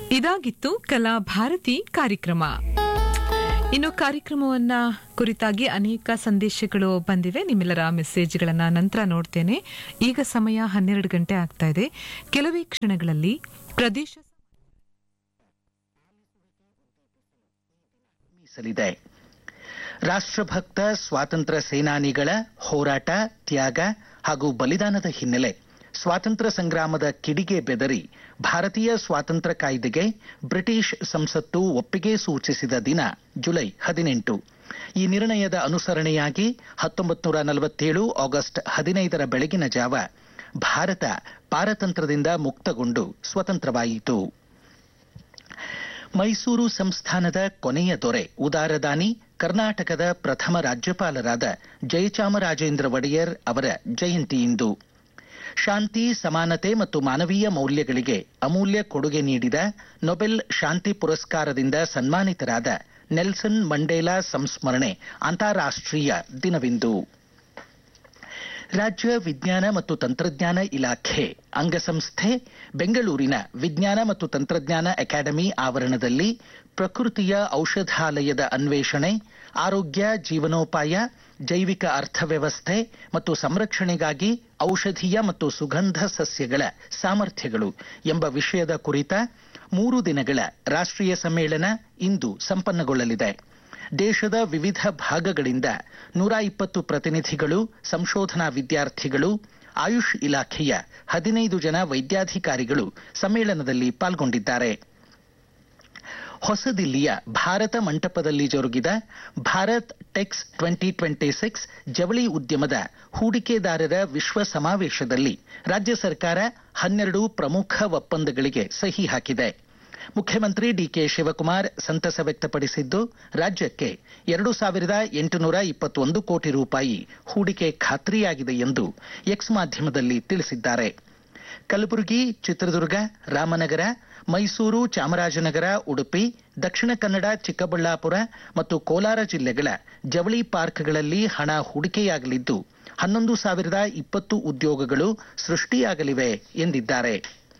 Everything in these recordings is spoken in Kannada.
ಇದಾಗಿತ್ತು ಕಲಾ ಭಾರತಿ ಕಾರ್ಯಕ್ರಮ ಇನ್ನು ಕಾರ್ಯಕ್ರಮವನ್ನ ಕುರಿತಾಗಿ ಅನೇಕ ಸಂದೇಶಗಳು ಬಂದಿವೆ ನಿಮ್ಮೆಲ್ಲರ ಮೆಸೇಜ್ಗಳನ್ನ ನಂತರ ನೋಡ್ತೇನೆ ಈಗ ಸಮಯ ಹನ್ನೆರಡು ಗಂಟೆ ಆಗ್ತಾ ಇದೆ ಕೆಲವೇ ಕ್ಷಣಗಳಲ್ಲಿ ಪ್ರದೇಶ ಮೀಸಲಿದೆ ರಾಷ್ಟ್ರಭಕ್ತ ಸ್ವಾತಂತ್ರ್ಯ ಸೇನಾನಿಗಳ ಹೋರಾಟ ತ್ಯಾಗ ಹಾಗೂ ಬಲಿದಾನದ ಹಿನ್ನೆಲೆ ಸ್ವಾತಂತ್ರ್ಯ ಸಂಗ್ರಾಮದ ಕಿಡಿಗೆ ಬೆದರಿ ಭಾರತೀಯ ಸ್ವಾತಂತ್ರ್ಯ ಕಾಯ್ದೆಗೆ ಬ್ರಿಟಿಷ್ ಸಂಸತ್ತು ಒಪ್ಪಿಗೆ ಸೂಚಿಸಿದ ದಿನ ಜುಲೈ ಹದಿನೆಂಟು ಈ ನಿರ್ಣಯದ ಅನುಸರಣೆಯಾಗಿ ಹತ್ತೊಂಬತ್ತು ನೂರ ನಲವತ್ತೇಳು ಆಗಸ್ಟ್ ಹದಿನೈದರ ಬೆಳಗಿನ ಜಾವ ಭಾರತ ಪಾರತಂತ್ರದಿಂದ ಮುಕ್ತಗೊಂಡು ಸ್ವತಂತ್ರವಾಯಿತು ಮೈಸೂರು ಸಂಸ್ಥಾನದ ಕೊನೆಯ ದೊರೆ ಉದಾರದಾನಿ ಕರ್ನಾಟಕದ ಪ್ರಥಮ ರಾಜ್ಯಪಾಲರಾದ ಜಯಚಾಮರಾಜೇಂದ್ರ ಒಡೆಯರ್ ಅವರ ಜಯಂತಿ ಇಂದು ಶಾಂತಿ ಸಮಾನತೆ ಮತ್ತು ಮಾನವೀಯ ಮೌಲ್ಯಗಳಿಗೆ ಅಮೂಲ್ಯ ಕೊಡುಗೆ ನೀಡಿದ ನೊಬೆಲ್ ಶಾಂತಿ ಪುರಸ್ಕಾರದಿಂದ ಸನ್ಮಾನಿತರಾದ ನೆಲ್ಸನ್ ಮಂಡೇಲಾ ಸಂಸ್ಮರಣೆ ಅಂತಾರಾಷ್ಟ್ರೀಯ ದಿನವಿಂದು ರಾಜ್ಯ ವಿಜ್ಞಾನ ಮತ್ತು ತಂತ್ರಜ್ಞಾನ ಇಲಾಖೆ ಅಂಗಸಂಸ್ಥೆ ಬೆಂಗಳೂರಿನ ವಿಜ್ಞಾನ ಮತ್ತು ತಂತ್ರಜ್ಞಾನ ಅಕಾಡೆಮಿ ಆವರಣದಲ್ಲಿ ಪ್ರಕೃತಿಯ ಔಷಧಾಲಯದ ಅನ್ವೇಷಣೆ ಆರೋಗ್ಯ ಜೀವನೋಪಾಯ ಜೈವಿಕ ಅರ್ಥವ್ಯವಸ್ಥೆ ಮತ್ತು ಸಂರಕ್ಷಣೆಗಾಗಿ ಔಷಧೀಯ ಮತ್ತು ಸುಗಂಧ ಸಸ್ಯಗಳ ಸಾಮರ್ಥ್ಯಗಳು ಎಂಬ ವಿಷಯದ ಕುರಿತ ಮೂರು ದಿನಗಳ ರಾಷ್ಟ್ರೀಯ ಸಮ್ಮೇಳನ ಇಂದು ಸಂಪನ್ನಗೊಳ್ಳಲಿದೆ ದೇಶದ ವಿವಿಧ ಭಾಗಗಳಿಂದ ನೂರ ಇಪ್ಪತ್ತು ಪ್ರತಿನಿಧಿಗಳು ಸಂಶೋಧನಾ ವಿದ್ಯಾರ್ಥಿಗಳು ಆಯುಷ್ ಇಲಾಖೆಯ ಹದಿನೈದು ಜನ ವೈದ್ಯಾಧಿಕಾರಿಗಳು ಸಮ್ಮೇಳನದಲ್ಲಿ ಪಾಲ್ಗೊಂಡಿದ್ದಾರೆ ಹೊಸದಿಲ್ಲಿಯ ಭಾರತ ಮಂಟಪದಲ್ಲಿ ಜರುಗಿದ Bharat Tex twenty twenty six ಜವಳಿ ಉದ್ಯಮದ ಹೂಡಿಕೆದಾರರ ವಿಶ್ವ ಸಮಾವೇಶದಲ್ಲಿ ರಾಜ್ಯ ಸರ್ಕಾರ ಹನ್ನೆರಡು ಪ್ರಮುಖ ಒಪ್ಪಂದಗಳಿಗೆ ಸಹಿ ಹಾಕಿದೆ ಮುಖ್ಯಮಂತ್ರಿ ಡಿಕೆ ಶಿವಕುಮಾರ್ ಸಂತಸ ವ್ಯಕ್ತಪಡಿಸಿದ್ದು ರಾಜ್ಯಕ್ಕೆ ಎರಡು ಸಾವಿರದ ಎಂಟುನೂರ ಇಪ್ಪತ್ತೊಂದು ಕೋಟಿ ರೂಪಾಯಿ ಹೂಡಿಕೆ ಖಾತ್ರಿಯಾಗಿದೆ ಎಂದು ಎಕ್ಸ್ ಮಾಧ್ಯಮದಲ್ಲಿ ತಿಳಿಸಿದ್ದಾರೆ ಕಲಬುರಗಿ ಚಿತ್ರದುರ್ಗ ರಾಮನಗರ ಮೈಸೂರು ಚಾಮರಾಜನಗರ ಉಡುಪಿ ದಕ್ಷಿಣ ಕನ್ನಡ ಚಿಕ್ಕಬಳ್ಳಾಪುರ ಮತ್ತು ಕೋಲಾರ ಜಿಲ್ಲೆಗಳ ಜವಳಿ ಪಾರ್ಕ್ಗಳಲ್ಲಿ ಹಣ ಹೂಡಿಕೆಯಾಗಲಿದ್ದು ಹನ್ನೊಂದು ಸಾವಿರದ ಇಪ್ಪತ್ತು ಉದ್ಯೋಗಗಳು ಸೃಷ್ಟಿಯಾಗಲಿವೆ ಎಂದಿದ್ದಾರೆ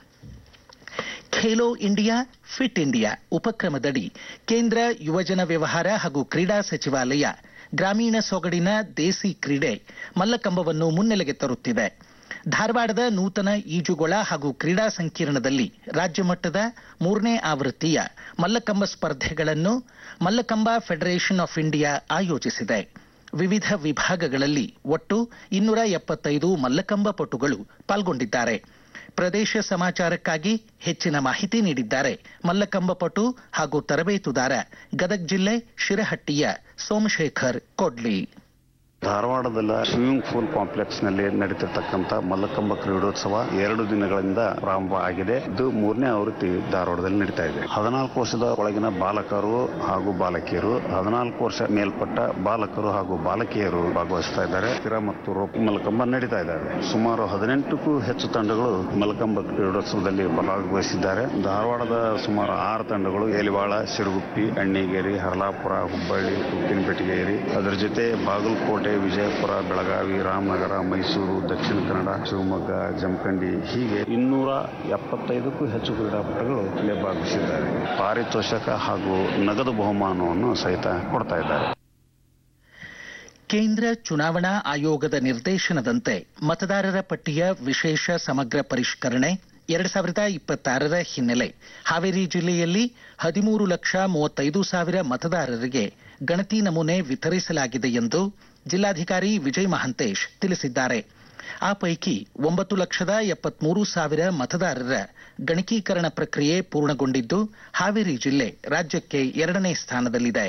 ಖೇಲೋ ಇಂಡಿಯಾ ಫಿಟ್ ಇಂಡಿಯಾ ಉಪಕ್ರಮದಡಿ ಕೇಂದ್ರ ಯುವಜನ ವ್ಯವಹಾರ ಹಾಗೂ ಕ್ರೀಡಾ ಸಚಿವಾಲಯ ಗ್ರಾಮೀಣ ಸೊಗಡಿನ ದೇಸಿ ಕ್ರೀಡೆ ಮಲ್ಲಕಂಬವನ್ನು ಮುನ್ನೆಲೆಗೆ ತರುತ್ತಿದೆ ಧಾರವಾಡದ ನೂತನ ಈಜುಗೊಳ ಹಾಗೂ ಕ್ರೀಡಾ ಸಂಕೀರ್ಣದಲ್ಲಿ ರಾಜ್ಯ ಮಟ್ಟದ ಮೂರನೇ ಆವೃತ್ತಿಯ ಮಲ್ಲಕಂಬ ಸ್ಪರ್ಧೆಗಳನ್ನು ಮಲ್ಲಕಂಬ ಫೆಡರೇಷನ್ ಆಫ್ ಇಂಡಿಯಾ ಆಯೋಜಿಸಿದೆ ವಿವಿಧ ವಿಭಾಗಗಳಲ್ಲಿ ಒಟ್ಟು ಇನ್ನೂರ ಎಪ್ಪತ್ತೈದು ಮಲ್ಲಕಂಬ ಪಟುಗಳು ಪಾಲ್ಗೊಂಡಿದ್ದಾರೆ ಪ್ರದೇಶ ಸಮಾಚಾರಕ್ಕಾಗಿ ಹೆಚ್ಚಿನ ಮಾಹಿತಿ ನೀಡಿದ್ದಾರೆ ಮಲ್ಲಕಂಬ ಪಟು ಹಾಗೂ ತರಬೇತುದಾರ ಗದಗ ಜಿಲ್ಲೆ ಶಿರಹಟ್ಟಿಯ ಸೋಮಶೇಖರ್ ಕೊಡ್ಲಿ ಧಾರವಾಡದ ಸ್ವಿಮ್ಮಿಂಗ್ ಪೂಲ್ ಕಾಂಪ್ಲೆಕ್ಸ್ ನಲ್ಲಿ ನಡೀತಿರ್ತಕ್ಕಂಥ ಮಲ್ಲಕಂಬ ಕ್ರೀಡೋತ್ಸವ ಎರಡು ದಿನಗಳಿಂದ ಪ್ರಾರಂಭ ಆಗಿದೆ ಇದು ಮೂರನೇ ಆವೃತ್ತಿ ಧಾರವಾಡದಲ್ಲಿ ನಡೀತಾ ಇದೆ ಹದಿನಾಲ್ಕು ವರ್ಷದ ಒಳಗಿನ ಬಾಲಕರು ಹಾಗೂ ಬಾಲಕಿಯರು ಹದಿನಾಲ್ಕು ವರ್ಷ ಮೇಲ್ಪಟ್ಟ ಬಾಲಕರು ಹಾಗೂ ಬಾಲಕಿಯರು ಭಾಗವಹಿಸ್ತಾ ಇದ್ದಾರೆ ಸ್ಥಿರ ಮತ್ತು ರೋಪ್ ಮಲ್ಲಕಂಬ ನಡೀತಾ ಇದ್ದಾವೆ ಸುಮಾರು ಹದಿನೆಂಟಕ್ಕೂ ಹೆಚ್ಚು ತಂಡಗಳು ಮಲ್ಲಕಂಬ ಕ್ರೀಡೋತ್ಸವದಲ್ಲಿ ಭಾಗವಹಿಸಿದ್ದಾರೆ ಧಾರವಾಡದ ಸುಮಾರು ಆರು ತಂಡಗಳು ಎಲಿವಾಳ ಸಿರುಗುಪ್ಪಿ ಅಣ್ಣಿಗೇರಿ ಹರಲಾಪುರ ಹುಬ್ಬಳ್ಳಿ ಉಪ್ಪಿನಪೆಟ್ಟಿಗೇರಿ ಅದರ ಜೊತೆ ಬಾಗಲಕೋಟೆ ವಿಜಯಪುರ ಬೆಳಗಾವಿ ರಾಮನಗರ ಮೈಸೂರು ದಕ್ಷಿಣ ಕನ್ನಡ ಶಿವಮೊಗ್ಗ ಜಮಖಂಡಿ ಹೀಗೆ ಇನ್ನೂರ ಎಪ್ಪತ್ತೈದಕ್ಕೂ ಹೆಚ್ಚು ಕ್ರೀಡಾಪಟುಗಳು ಇಲ್ಲಿ ಭಾಗವಹಿಸಿದ್ದಾರೆ ಪಾರಿತೋಷಕ ಹಾಗೂ ನಗದು ಬಹುಮಾನವನ್ನು ಸಹಿತ ಕೊಡ್ತಾ ಇದ್ದಾರೆ ಕೇಂದ್ರ ಚುನಾವಣಾ ಆಯೋಗದ ನಿರ್ದೇಶನದಂತೆ ಮತದಾರರ ಪಟ್ಟಿಯ ವಿಶೇಷ ಸಮಗ್ರ ಪರಿಷ್ಕರಣೆ ಎರಡ್ ಸಾವಿರದ ಇಪ್ಪತ್ತಾರರ ಹಿನ್ನೆಲೆ ಹಾವೇರಿ ಜಿಲ್ಲೆಯಲ್ಲಿ ಹದಿಮೂರು ಲಕ್ಷ ಮೂವತ್ತೈದು ಸಾವಿರ ಮತದಾರರಿಗೆ ಗಣತಿ ನಮೂನೆ ವಿತರಿಸಲಾಗಿದೆ ಎಂದು ಜಿಲ್ಲಾಧಿಕಾರಿ ವಿಜಯ್ ಮಹಾಂತೇಶ್ ತಿಳಿಸಿದ್ದಾರೆ ಆ ಪೈಕಿ ಒಂಬತ್ತು ಲಕ್ಷದ ಎಪ್ಪತ್ಮೂರು ಸಾವಿರ ಮತದಾರರ ಗಣಕೀಕರಣ ಪ್ರಕ್ರಿಯೆ ಪೂರ್ಣಗೊಂಡಿದ್ದು ಹಾವೇರಿ ಜಿಲ್ಲೆ ರಾಜ್ಯಕ್ಕೆ ಎರಡನೇ ಸ್ಥಾನದಲ್ಲಿದೆ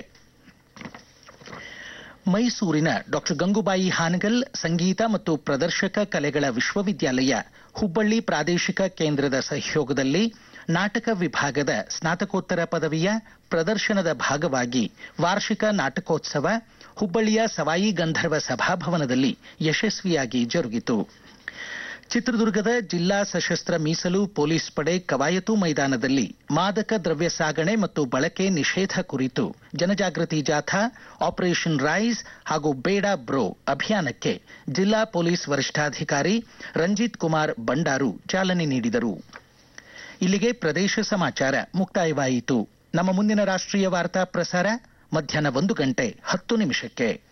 ಮೈಸೂರಿನ ಡಾಕ್ಟರ್ ಗಂಗುಬಾಯಿ ಹಾನಗಲ್ ಸಂಗೀತ ಮತ್ತು ಪ್ರದರ್ಶಕ ಕಲೆಗಳ ವಿಶ್ವವಿದ್ಯಾಲಯ ಹುಬ್ಬಳ್ಳಿ ಪ್ರಾದೇಶಿಕ ಕೇಂದ್ರದ ಸಹಯೋಗದಲ್ಲಿ ನಾಟಕ ವಿಭಾಗದ ಸ್ನಾತಕೋತ್ತರ ಪದವಿಯ ಪ್ರದರ್ಶನದ ಭಾಗವಾಗಿ ವಾರ್ಷಿಕ ನಾಟಕೋತ್ಸವ ಹುಬ್ಬಳ್ಳಿಯ ಸವಾಯಿ ಗಂಧರ್ವ ಸಭಾಭವನದಲ್ಲಿ ಯಶಸ್ವಿಯಾಗಿ ಜರುಗಿತು ಚಿತ್ರದುರ್ಗದ ಜಿಲ್ಲಾ ಸಶಸ್ತ್ರ ಮೀಸಲು ಪೊಲೀಸ್ ಪಡೆ ಕವಾಯತು ಮೈದಾನದಲ್ಲಿ ಮಾದಕ ದ್ರವ್ಯ ಸಾಗಣೆ ಮತ್ತು ಬಳಕೆ ನಿಷೇಧ ಕುರಿತು ಜನಜಾಗೃತಿ ಜಾಥಾ ಆಪರೇಷನ್ ರೈಸ್ ಹಾಗೂ ಬೇಡ ಬ್ರೋ ಅಭಿಯಾನಕ್ಕೆ ಜಿಲ್ಲಾ ಪೊಲೀಸ್ ವರಿಷ್ಠಾಧಿಕಾರಿ ರಂಜಿತ್ ಕುಮಾರ್ ಬಂಡಾರು ಚಾಲನೆ ನೀಡಿದರು ಇಲ್ಲಿಗೆ ಪ್ರದೇಶ ಸಮಾಚಾರ ಮುಕ್ತಾಯವಾಯಿತು ನಮ್ಮ ಮುಂದಿನ ರಾಷ್ಟ್ರೀಯ ವಾರ್ತಾ ಪ್ರಸಾರ ಮಧ್ಯಾಹ್ನ ಒಂದು ಗಂಟೆ ಹತ್ತು ನಿಮಿಷಕ್ಕೆ